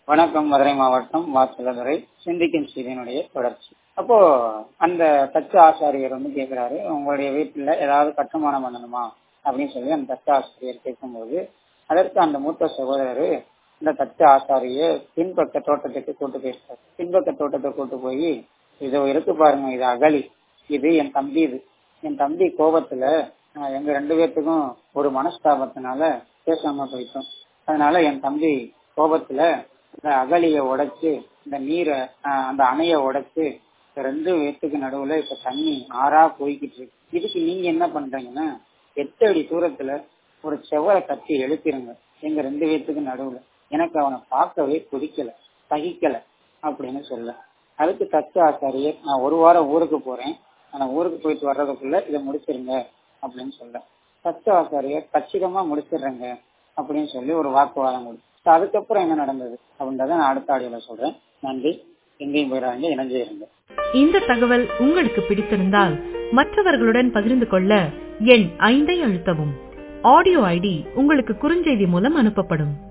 வணக்கம் மதுரை மாவட்டம் வாசலதுறை சிந்திக்கும் செய்தியினுடைய தொடர்ச்சி அப்போ அந்த தச்ச ஆசாரியர் வந்து கேக்குறாரு உங்களுடைய வீட்டுல ஏதாவது கட்டுமானம் பண்ணணுமா அப்படின்னு சொல்லி அந்த தச்ச ஆசிரியர் கேட்கும்போது அதற்கு அந்த மூத்த சகோதரர் இந்த தச்ச ஆசாரிய பின்பக்க தோட்டத்துக்கு கூட்டு போயிருக்காரு பின்பக்க தோட்டத்தை கூட்டு போய் இது இருக்கு பாருங்க இது அகலி இது என் தம்பி இது என் தம்பி கோபத்துல ஆஹ், எங்க ரெண்டு பேர்த்துக்கும் ஒரு மனஸ்தாபத்தினால பேசாம போயிட்டோம் அதனால என் தம்பி கோபத்துல இந்த அகலிய உடைச்சு இந்த நீரை ஆஹ், அந்த அணைய உடைச்சு இந்த ரெண்டு பேத்துக்கு நடுவுல இப்ப தண்ணி ஆறா போய்கிட்டு இருக்கு இதுக்கு நீங்க என்ன பண்றீங்கன்னா எட்டு அடி தூரத்துல ஒரு செவரை கட்டி எழுப்பிருங்க எங்க ரெண்டு பேத்துக்கு நடுவுல எனக்கு அவனை பார்க்கவே பிடிக்கல சகிக்கல அப்படின்னு சொல்ல அதுக்கு தச்ச ஆசாரியர் நான் ஒரு வாரம் ஊருக்கு போறேன் நான் ஊருக்கு போயிட்டு வர்றதுக்குள்ள இதை முடிச்சிருங்க அப்படின்னு சொல்ல தச்ச ஆசாரியர் கச்சிதமா முடிச்சிடுறேங்க அப்படின்னு சொல்லி ஒரு வாக்குவாதம் கொடுத்து அதுக்கப்புறம் என்ன நடந்தது அப்படின்றத நான் அடுத்த ஆடியோல சொல்றேன் நன்றி எங்கேயும் போயிடாங்க இணைஞ்சே இருங்க இந்த தகவல் உங்களுக்கு பிடித்திருந்தால் மற்றவர்களுடன் பகிர்ந்து கொள்ள எண் ஐந்தை அழுத்தவும் ஆடியோ ஐடி உங்களுக்கு குறுஞ்செய்தி மூலம் அனுப்பப்படும்